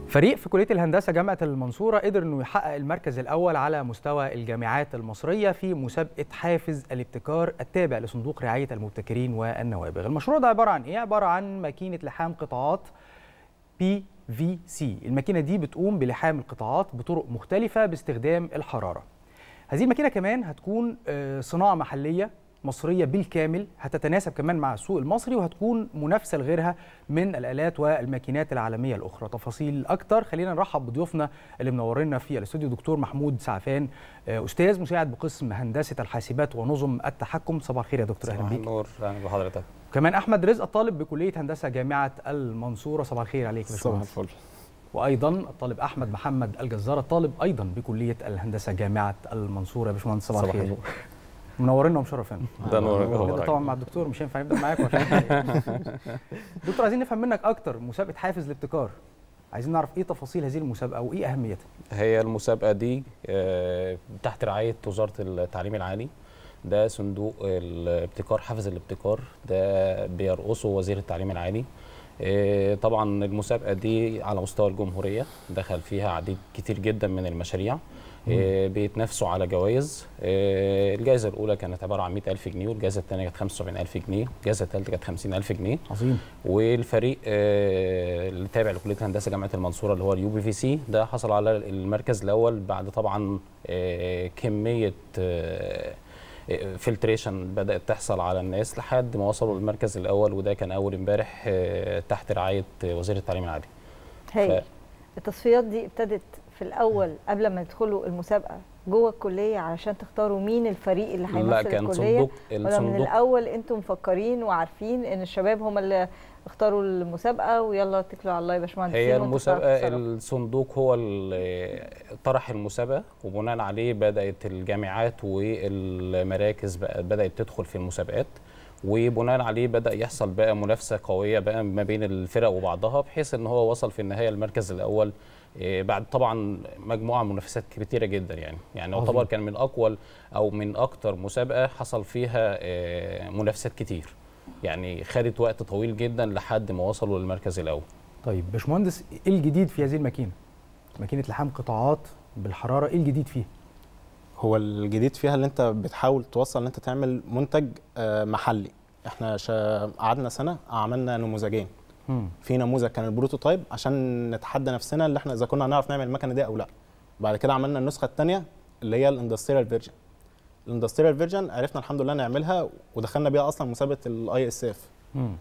فريق في كليه الهندسه جامعه المنصوره قدر انه يحقق المركز الاول على مستوى الجامعات المصريه في مسابقه حافز الابتكار التابع لصندوق رعايه المبتكرين والنوابغ. المشروع ده عباره عن ايه؟ عباره عن ماكينه لحام قطاعات بي في سي، الماكينه دي بتقوم بلحام القطاعات بطرق مختلفه باستخدام الحراره. هذه الماكينه كمان هتكون صناعه محليه مصريه بالكامل هتتناسب كمان مع السوق المصري وهتكون منافسه لغيرها من الالات والماكينات العالميه الاخرى تفاصيل اكتر خلينا نرحب بضيوفنا اللي منورنا في الاستوديو دكتور محمود سعفان استاذ مساعد بقسم هندسه الحاسبات ونظم التحكم صباح الخير يا دكتور اهلا بيك نور اهلا بحضرتك كمان احمد رزق الطالب بكليه هندسه جامعه المنصوره صباح الخير عليك يا صباح الفل وايضا الطالب احمد محمد الجزار الطالب ايضا بكليه الهندسه جامعه المنصوره يا باشمهندس صباح الخير منورنا ومشرفنا ده نور ده طبعا مع الدكتور مش هينفع نبدا معاك دكتور عايزين نفهم منك اكتر مسابقه حافز الابتكار عايزين نعرف ايه تفاصيل هذه المسابقه وايه اهميتها هي المسابقه دي تحت رعايه وزاره التعليم العالي ده صندوق الابتكار حافز الابتكار ده بيرقصه وزير التعليم العالي طبعا المسابقه دي على مستوى الجمهوريه دخل فيها عديد كتير جدا من المشاريع بيتنافسوا على جوائز الجائزه الاولى كانت عباره عن 100000 جنيه والجائزه الثانيه كانت 75000 جنيه الجائزه الثالثه كانت 50000 جنيه عظيم والفريق اللي تابع لكليه الهندسه جامعه المنصوره اللي هو اليو بي في سي ده حصل على المركز الاول بعد طبعا كميه فلتريشن بدات تحصل على الناس لحد ما وصلوا للمركز الاول وده كان اول امبارح تحت رعايه وزير التعليم العالي هي ف... التصفيات دي ابتدت في الاول قبل ما يدخلوا المسابقه جوه الكليه علشان تختاروا مين الفريق اللي هيمثل لا كان الكليه صندوق ولا من الاول انتم مفكرين وعارفين ان الشباب هم اللي اختاروا المسابقه ويلا اتكلوا على الله يا باشمهندس هي المسابقه الصندوق هو اللي طرح المسابقه وبناء عليه بدات الجامعات والمراكز بدات تدخل في المسابقات وبناء عليه بدا يحصل بقى منافسه قويه بقى ما بين الفرق وبعضها بحيث ان هو وصل في النهايه المركز الاول بعد طبعا مجموعه منافسات كتيره جدا يعني يعني يعتبر كان من اقوى او من اكتر مسابقه حصل فيها منافسات كتير يعني خدت وقت طويل جدا لحد ما وصلوا للمركز الاول طيب باشمهندس ايه الجديد في هذه الماكينه ماكينه لحام قطاعات بالحراره ايه الجديد فيها هو الجديد فيها اللي انت بتحاول توصل ان انت تعمل منتج محلي احنا قعدنا سنه عملنا نموذجين في نموذج كان البروتوتايب عشان نتحدى نفسنا اللي احنا اذا كنا هنعرف نعمل المكنه دي او لا بعد كده عملنا النسخه الثانيه اللي هي الاندستريال فيرجن الاندستريال فيرجن عرفنا الحمد لله نعملها ودخلنا بيها اصلا مسابقه الاي اس اف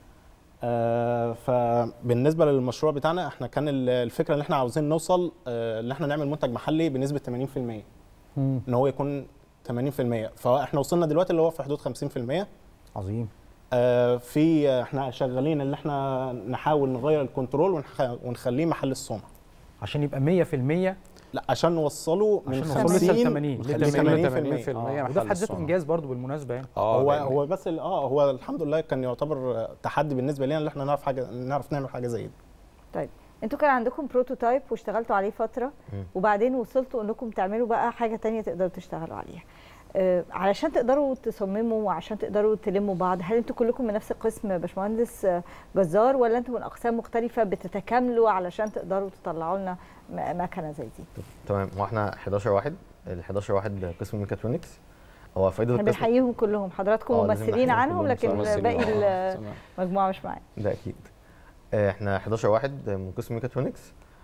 آه فبالنسبه للمشروع بتاعنا احنا كان الفكره ان احنا عاوزين نوصل آه ان احنا نعمل منتج محلي بنسبه 80% مم. ان هو يكون 80% فاحنا وصلنا دلوقتي اللي هو في حدود 50% عظيم آه في احنا شغالين ان احنا نحاول نغير الكنترول ونخليه محل الصنع عشان يبقى 100% لا عشان نوصله من عشان 50 ل 80 ل 80% آه. وده في حد ذاته انجاز برضه بالمناسبه يعني اه هو هو بس اه هو الحمد لله كان يعتبر تحدي بالنسبه لنا ان احنا نعرف حاجه نعرف نعمل حاجه زي دي طيب انتوا كان عندكم بروتوتايب واشتغلتوا عليه فتره م. وبعدين وصلتوا انكم تعملوا بقى حاجه تانية تقدروا تشتغلوا عليها آه علشان تقدروا تصمموا وعشان تقدروا تلموا بعض هل انتوا كلكم من نفس القسم يا باشمهندس جزار ولا انتوا من اقسام مختلفه بتتكاملوا علشان تقدروا تطلعوا لنا مكنه زي دي تمام هو احنا 11 واحد ال 11 واحد قسم ميكاترونكس هو فايده احنا بنحييهم كلهم حضراتكم ممثلين عنهم لكن باقي المجموعه مش معانا ده اكيد احنا 11 واحد من قسم ميكاترونكس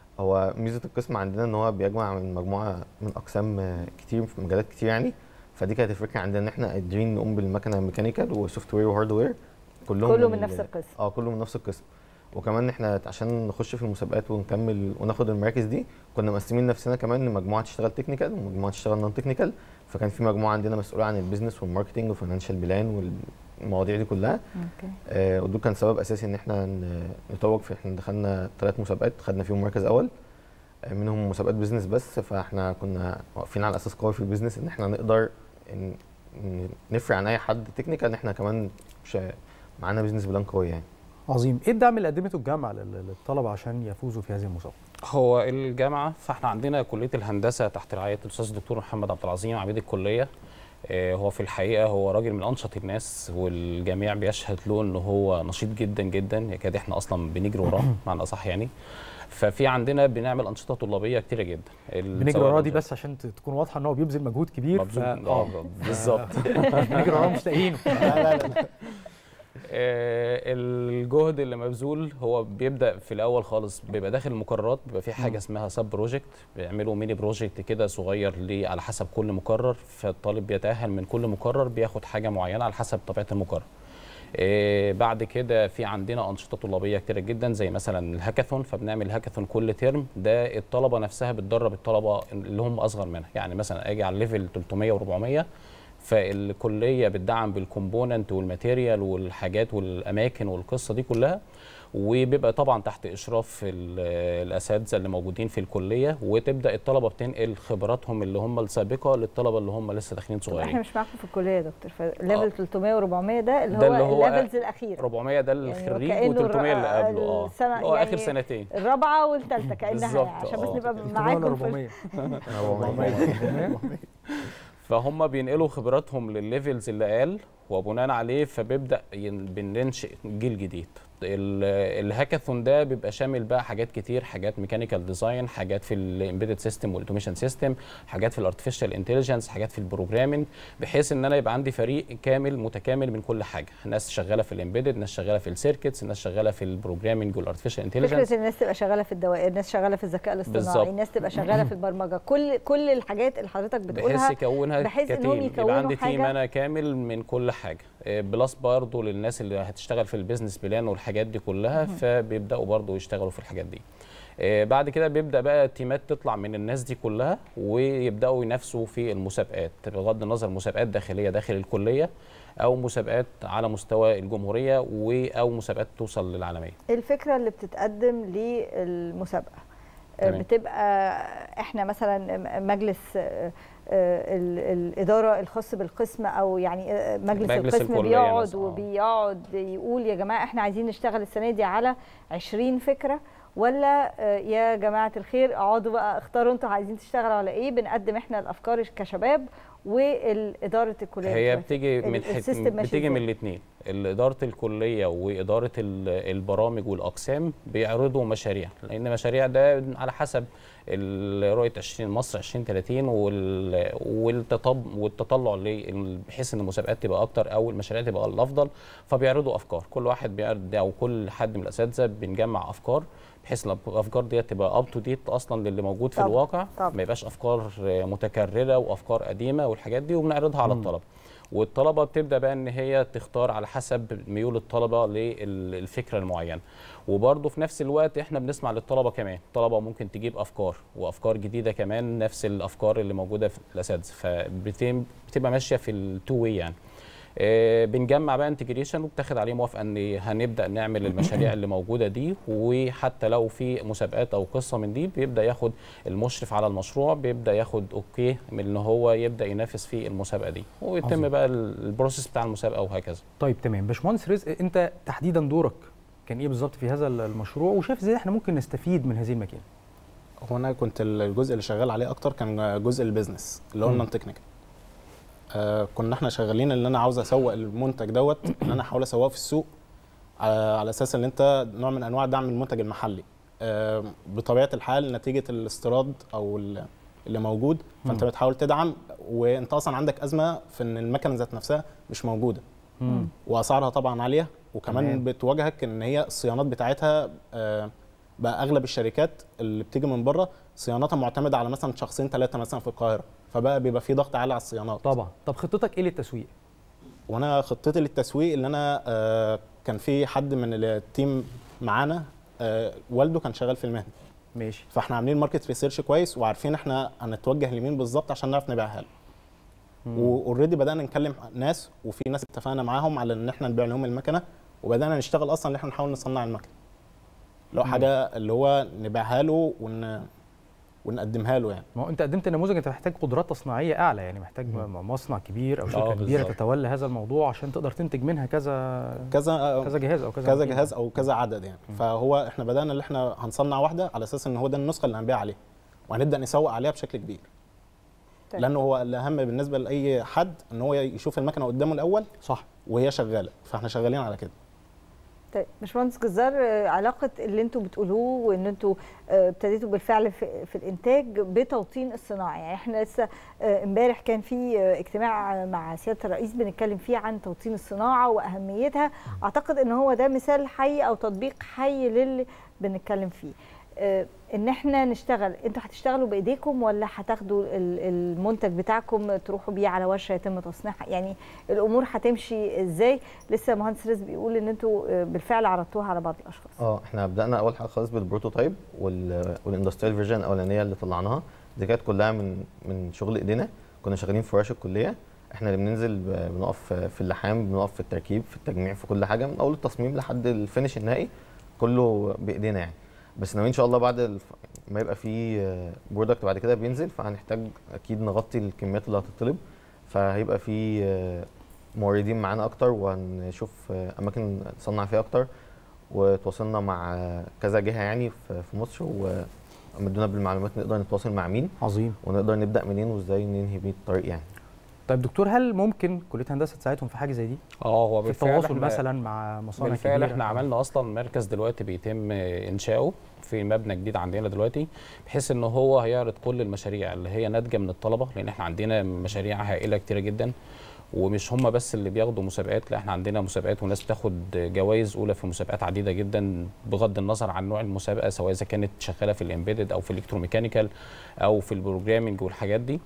هو ميزه القسم عندنا ان هو بيجمع من مجموعه من اقسام كتير في مجالات كتير يعني فدي كانت الفكره عندنا ان احنا قادرين نقوم بالمكنه ميكانيكال وسوفت وير وهاردوير كلهم كله من نفس القسم اه كله من نفس القسم وكمان احنا عشان نخش في المسابقات ونكمل وناخد المراكز دي كنا مقسمين نفسنا كمان لمجموعه تشتغل تكنيكال ومجموعه تشتغل نون تكنيكال فكان في مجموعه عندنا مسؤوله عن البيزنس والماركتنج وفاينانشال بلان والمواضيع دي كلها اوكي آه ودول كان سبب اساسي ان احنا نتوج في احنا دخلنا ثلاث مسابقات خدنا فيهم مركز اول آه منهم مسابقات بيزنس بس فاحنا كنا واقفين على اساس قوي في البيزنس ان احنا نقدر إن نفرق عن اي حد تكنيكال ان احنا كمان مش معانا بيزنس بلان قوي يعني عظيم ايه الدعم اللي قدمته الجامعه للطلبه عشان يفوزوا في هذه المسابقه هو الجامعه فاحنا عندنا كليه الهندسه تحت رعايه الاستاذ الدكتور محمد عبد العظيم عميد الكليه هو في الحقيقه هو راجل من انشط الناس والجميع بيشهد له ان هو نشيط جدا جدا يكاد احنا اصلا بنجري وراه معنى اصح يعني ففي عندنا بنعمل انشطه طلابيه كتيره جدا بنجري وراه دي بس عشان ت- تكون واضحه ان هو بيبذل مجهود كبير ف... مبذول- اه بالظبط بنجري وراه مش لاقيينه لا لا لا آه، الجهد اللي مبذول هو بيبدا في الاول خالص بيبقى داخل المقررات بيبقى في حاجه اسمها سب بروجكت بيعملوا ميني بروجكت كده صغير ليه على حسب كل مقرر فالطالب بيتاهل من كل مقرر بياخد حاجه معينه على حسب طبيعه المقرر آه، بعد كده في عندنا انشطه طلابيه كتيره جدا زي مثلا الهاكاثون فبنعمل هاكاثون كل ترم ده الطلبه نفسها بتدرب الطلبه اللي هم اصغر منها يعني مثلا اجي على ليفل 300 و400 فالكليه بتدعم بالكومبوننت والماتيريال والحاجات والاماكن والقصه دي كلها وبيبقى طبعا تحت اشراف ال- الاساتذه اللي موجودين في الكليه وتبدا الطلبه بتنقل خبراتهم اللي هم السابقه للطلبه اللي هم لسه داخلين طب احنا صغيرين مش معاكم في الكليه يا دكتور فليفل 300 و400 ده اللي ده هو, اللي هو الليفلز الاخيره 400 ده يعني الخريج وكأنه و300 اللي الر- قبله اه السنة- اللي هو اخر يعني سنتين الرابعه والثالثه كانها بالظبط، يعني عشان بس آه. نبقى 300 معاكم ولا في 400 فهم بينقلوا خبراتهم للليفلز اللي قال وبناء عليه فبيبدا ين- بننشئ جيل جديد ال- الهاكاثون ده بيبقى شامل بقى حاجات كتير حاجات ميكانيكال ديزاين حاجات في الامبيدد سيستم والاوتوميشن سيستم حاجات في الارتفيشال انتليجنس حاجات في البروجرامنج بحيث ان انا يبقى عندي فريق كامل متكامل من كل حاجه ناس شغاله في الامبيدد ناس شغاله في السيركتس ناس شغاله في البروجرامنج والارتفيشال انتليجنس فكره الناس تبقى شغاله في الدوائر الناس شغاله في الذكاء الاصطناعي بالظبط. الناس تبقى شغاله في البرمجه كل كل الحاجات اللي حضرتك بتقولها بحيث يكونها بحيث إنهم كتيم يكونوا يبقى عندي تيم حاجة- انا كامل من كل حاجه إيه، بلس برضه للناس اللي هتشتغل في البيزنس بلان والحاجات دي كلها فبيبداوا برضه يشتغلوا في الحاجات دي إيه، بعد كده بيبدا بقى تيمات تطلع من الناس دي كلها ويبداوا ينافسوا في المسابقات بغض النظر مسابقات داخليه داخل الكليه او مسابقات على مستوى الجمهوريه و- او مسابقات توصل للعالميه الفكره اللي بتتقدم للمسابقه تمام. بتبقى احنا مثلا مجلس آه، آه، ال- الاداره الخاص بالقسم او يعني آه، مجلس, مجلس القسم الكلية بيقعد مثلا، آه. وبيقعد يقول يا جماعه احنا عايزين نشتغل السنه دي على 20 فكره ولا آه، يا جماعه الخير اقعدوا بقى اختاروا انتوا عايزين تشتغلوا على ايه بنقدم احنا الافكار كشباب والاداره الكليه هي بتوافق. بتيجي ال- من حت... السيستم ماشي بتيجي من إزاي؟ الاثنين اداره الكليه واداره ال- البرامج والاقسام بيعرضوا مشاريع لان مشاريع ده على حسب ال- رؤيه 20 مصر 2030 وال... والتطب... والتطلع ل- بحيث ان المسابقات تبقى اكتر او المشاريع تبقى الافضل فبيعرضوا افكار كل واحد بيعرض او كل حد من الاساتذه بنجمع افكار بحيث لو الافكار ديت تبقى اب تو ديت اصلا للي موجود في طبعاً، الواقع طبعاً. ما يبقاش افكار متكرره وافكار قديمه والحاجات دي وبنعرضها على الطلبه والطلبه بتبدا بقى ان هي تختار على حسب ميول الطلبه للفكره المعينه وبرضه في نفس الوقت احنا بنسمع للطلبه كمان الطلبه ممكن تجيب افكار وافكار جديده كمان نفس الافكار اللي موجوده في الاساتذه فبتبقى ماشيه في التو واي يعني آه، بنجمع بقى انتجريشن وبتاخد عليه موافقه ان هنبدا نعمل المشاريع اللي موجوده دي وحتى لو في مسابقات او قصه من دي بيبدا ياخد المشرف على المشروع بيبدا ياخد اوكي من ان هو يبدا ينافس في المسابقه دي ويتم عظيم. بقى ال- البروسيس بتاع المسابقه وهكذا طيب تمام باشمهندس رزق انت تحديدا دورك كان ايه بالظبط في هذا المشروع وشايف ازاي احنا ممكن نستفيد من هذه المكان هو انا كنت الجزء اللي شغال عليه اكتر كان جزء البيزنس اللي هو مم. النون تكنيكال آه كنا احنا شغالين اللي انا عاوز اسوق المنتج دوت ان انا احاول اسوقه في السوق على, على اساس ان انت نوع من انواع دعم المنتج المحلي آه بطبيعه الحال نتيجه الاستيراد او ال- اللي موجود فانت مم. بتحاول تدعم وانت اصلا عندك ازمه في ان المكنه ذات نفسها مش موجوده مم. واسعارها طبعا عاليه وكمان تمام. بتواجهك ان هي الصيانات بتاعتها آه، بقى اغلب الشركات اللي بتيجي من بره صيانتها معتمده على مثلا شخصين ثلاثه مثلا في القاهره فبقى بيبقى في ضغط عالي على الصيانات طبعا طب خطتك ايه للتسويق وانا خطتي للتسويق اللي انا آه، كان في حد من التيم معانا آه، والده كان شغال في المهنه ماشي فاحنا عاملين ماركت ريسيرش كويس وعارفين احنا هنتوجه لمين بالظبط عشان نعرف نبيعها له واوريدي بدانا نكلم ناس وفي ناس اتفقنا معاهم على ان احنا نبيع لهم المكنه وبدانا نشتغل اصلا ان احنا نحاول نصنع المكنه لو حاجه اللي هو نبيعها له ون... ونقدمها له يعني ما هو انت قدمت نموذج انت محتاج قدرات تصنيعيه اعلى يعني محتاج م- مصنع كبير او شركه آه، كبيره بالظبط. تتولى هذا الموضوع عشان تقدر تنتج منها كذا كذا كذا جهاز او كذا كذا ماكينة. جهاز او كذا عدد يعني فهو احنا بدانا ان احنا هنصنع واحده على اساس ان هو ده النسخه اللي هنبيع عليها وهنبدا نسوق عليها بشكل كبير طيب. لانه هو الاهم بالنسبه لاي حد ان هو يشوف المكنه قدامه الاول صح وهي شغاله فاحنا شغالين على كده طيب باشمهندس جزار آه، علاقه اللي انتوا بتقولوه وان انتوا آه، ابتديتوا بالفعل في, في الانتاج بتوطين الصناعه يعني احنا لسه آه، امبارح كان في آه، اجتماع مع سياده الرئيس بنتكلم فيه عن توطين الصناعه واهميتها اعتقد ان هو ده مثال حي او تطبيق حي للي بنتكلم فيه آه، ان احنا نشتغل انتوا هتشتغلوا بايديكم ولا هتاخدوا ال- المنتج بتاعكم تروحوا بيه على ورشه يتم تصنيعها يعني الامور هتمشي ازاي لسه مهندس رزق بيقول ان انتوا آه، بالفعل عرضتوها على بعض الاشخاص اه احنا بدانا اول حاجه خالص بالبروتوتايب وال والاندستريال فيرجن الاولانيه اللي طلعناها دي كانت كلها من من شغل ايدينا كنا شغالين في ورش الكليه احنا اللي بننزل ب- بنقف في اللحام بنقف في التركيب في التجميع في كل حاجه من اول التصميم لحد الفينش النهائي كله بايدينا يعني بس ناويين ان شاء الله بعد الف... ما يبقى في برودكت بعد كده بينزل فهنحتاج اكيد نغطي الكميات اللي هتطلب فهيبقى في آه، موردين معانا اكتر وهنشوف آه، اماكن نصنع فيها اكتر وتواصلنا مع كذا جهه يعني في في مصر ومدونا بالمعلومات نقدر نتواصل مع مين عظيم ونقدر نبدا منين وازاي ننهي بيه الطريق يعني طيب دكتور هل ممكن كليه هندسه تساعدهم في حاجه زي دي اه هو في بالفعل التواصل إحنا- مثلا مع مصانع بالفعل كبيره احنا عملنا اصلا مركز دلوقتي بيتم انشاؤه في مبنى جديد عندنا دلوقتي بحيث ان هو هيعرض كل المشاريع اللي هي ناتجه من الطلبه لان احنا عندنا مشاريع هائله كتيره جدا ومش هم بس اللي بياخدوا مسابقات لا احنا عندنا مسابقات وناس بتاخد جوائز اولى في مسابقات عديده جدا بغض النظر عن نوع المسابقه سواء اذا كانت شغاله في الامبيدد او في الالكتروميكانيكال او في البروجرامنج والحاجات دي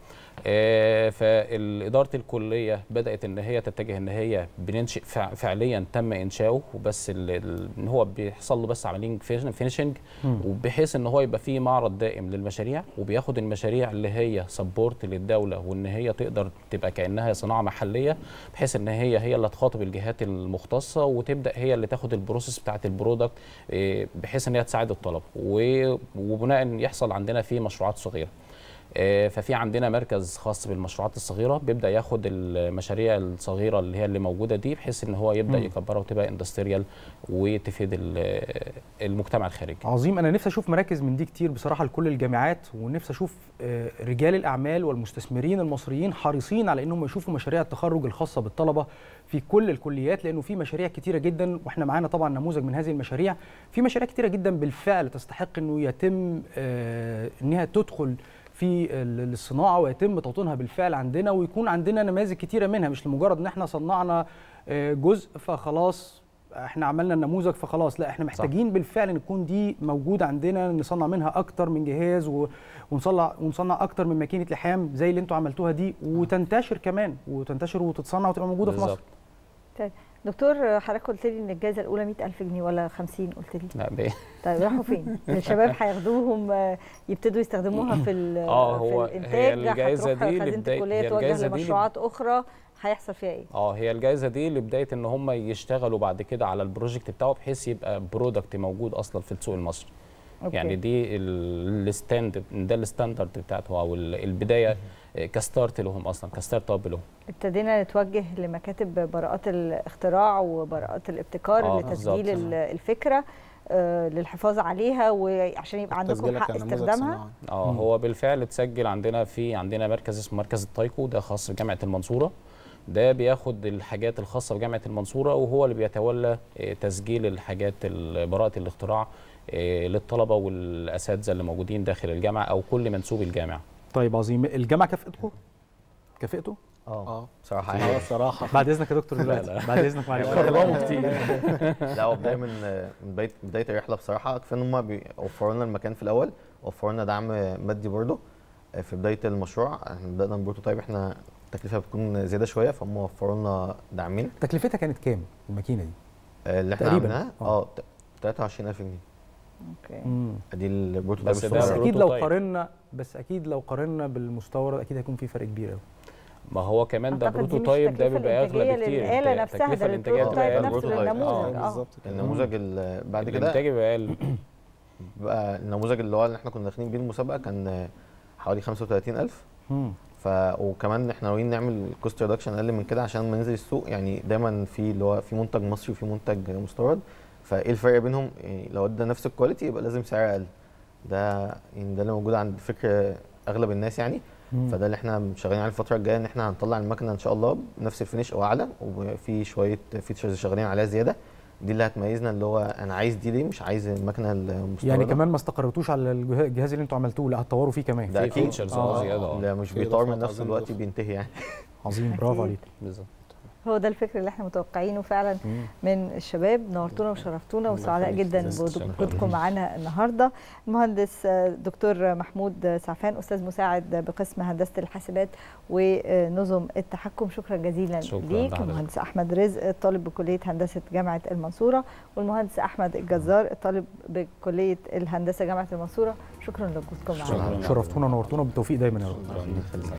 آه، فالإدارة الكلية بدأت إن هي تتجه إن هي بننشئ فع- فعليا تم إنشاؤه وبس ال- ال- إن هو بيحصل له بس عملية فينشنج وبحيث إن هو يبقى فيه معرض دائم للمشاريع وبياخد المشاريع اللي هي سبورت للدولة وإن هي تقدر تبقى كأنها صناعة محلية بحيث إن هي هي اللي تخاطب الجهات المختصة وتبدأ هي اللي تاخد البروسيس بتاعة البرودكت آه، بحيث إن هي تساعد الطلب و- وبناء يحصل عندنا فيه مشروعات صغيرة آه، ففي عندنا مركز خاص بالمشروعات الصغيره بيبدا ياخد المشاريع الصغيره اللي هي اللي موجوده دي بحيث ان هو يبدا مم. يكبرها وتبقى اندستريال وتفيد ال- المجتمع الخارجي عظيم انا نفسي اشوف مراكز من دي كتير بصراحه لكل الجامعات ونفسي اشوف آه، رجال الاعمال والمستثمرين المصريين حريصين على انهم يشوفوا مشاريع التخرج الخاصه بالطلبه في كل الكليات لانه في مشاريع كتيره جدا واحنا معانا طبعا نموذج من هذه المشاريع في مشاريع كتيره جدا بالفعل تستحق انه يتم آه، انها تدخل في ال- الصناعه ويتم توطينها بالفعل عندنا ويكون عندنا نماذج كتيره منها مش لمجرد ان احنا صنعنا آه، جزء فخلاص احنا عملنا النموذج فخلاص لا احنا محتاجين بالفعل ان تكون دي موجوده عندنا نصنع منها اكتر من جهاز و- ونصنع ونصنع اكتر من ماكينه لحام زي اللي انتوا عملتوها دي وتنتشر كمان وتنتشر وتتصنع وتبقى موجوده في مصر بالظبط. دكتور حضرتك قلت لي ان الجائزه الاولى 100000 جنيه ولا 50 قلت لي لا بي- طيب راحوا فين الشباب هياخدوهم آه، يبتدوا يستخدموها في ال- آه، هو في هي الانتاج الجايزة هتروح دي خزينه لبداية- الكليه هي توجه الجايزة دي لب- لمشروعات اخرى هيحصل فيها ايه اه هي الجائزه دي لبدايه ان هم يشتغلوا بعد كده على البروجكت بتاعه بحيث يبقى برودكت موجود اصلا في السوق المصري أوكي. يعني دي ال- الستاند ده الستاندرد بتاعته او ال- البدايه آه، كستارت لهم اصلا كستارت اب لهم ابتدينا نتوجه لمكاتب براءات الاختراع وبراءات الابتكار آه، لتسجيل بالظبط. ال- الفكره آه، للحفاظ عليها وعشان يبقى عندكم تسجيلها حق كنموذج استخدامها صناعي. اه مم. هو بالفعل اتسجل عندنا في عندنا مركز اسمه مركز التايكو ده خاص بجامعه المنصوره ده بياخد الحاجات الخاصه بجامعه المنصوره وهو اللي بيتولى آه، تسجيل الحاجات ال- براءه الاختراع آه، للطلبه والاساتذه اللي موجودين داخل الجامعه او كل منسوب الجامعه طيب عظيم الجامعه كافئتكم كافئته اه اه بصراحه اه يعني الصراحه بعد اذنك يا دكتور دلوقتي بعد اذنك معلش كرموا كتير لا هو بدايه من من بدايه بدايه الرحله بصراحه كفايه ان هم بيوفروا لنا المكان في الاول وفروا لنا دعم مادي برضه في بدايه المشروع احنا بدانا بروتوتايب احنا التكلفه بتكون زياده شويه فهم وفروا لنا دعمين تكلفتها كانت كام الماكينه دي اللي احنا تقريباً. عملناها آه. اه ت- 23000 جنيه اوكي مم. دي البروتوتايب بس ده بس الصغير. اكيد لو بروتوتايب. قارنا بس اكيد لو قارنا بالمستورد اكيد هيكون في فرق كبير قوي ما هو كمان ده أعتقد دي مش بروتوتايب ده التكلفة بيبقى اغلى الإنتاجية بكتير للآلة الت- نفسها، التكلفه ده الانتاجيه بتبقى البروتوتايب اقل نفسه البروتوتايب. للنموذج آه، اه بالظبط كده النموذج ال- بعد كده الانتاج بيبقى اقل بقى النموذج اللي هو اللي احنا كنا داخلين بيه المسابقه كان حوالي 35000 مم. ف وكمان احنا ناويين نعمل كوست ريدكشن اقل من كده عشان لما ننزل السوق يعني دايما في اللي هو في منتج مصري وفي منتج مستورد فايه الفرق بينهم يعني لو ادى نفس الكواليتي يبقى لازم سعر اقل ده يعني ده اللي موجود عند فكر اغلب الناس يعني مم. فده اللي احنا شغالين عليه الفتره الجايه ان احنا هنطلع المكنه ان شاء الله بنفس الفينش او اعلى وفي شويه فيتشرز شغالين عليها زياده دي اللي هتميزنا اللي هو انا عايز دي ليه مش عايز المكنه المستورده يعني كمان ما استقرتوش على الجه- الجهاز اللي انتوا عملتوه لا هتطوروا فيه كمان ده في اكيد features آه. اه زياده اه لا مش في بيطور من إضافات نفس عايزين الوقت نضيفها. بينتهي يعني عظيم برافو أكيد. عليك بالظبط هو ده الفكر اللي احنا متوقعينه فعلا مم. من الشباب نورتونا وشرفتونا وسعداء يخليك. جدا شكراً. بوجودكم معانا النهارده المهندس آه، دكتور محمود سعفان استاذ مساعد بقسم هندسه الحاسبات ونظم التحكم شكرا جزيلا شكراً ليك لحضرتك. المهندس احمد رزق طالب بكليه هندسه جامعه المنصوره والمهندس احمد الجزار طالب بكليه الهندسه جامعه المنصوره شكرا لوجودكم معنا شكراً. شرفتونا ونورتونا بالتوفيق دايما يا رب شكراً.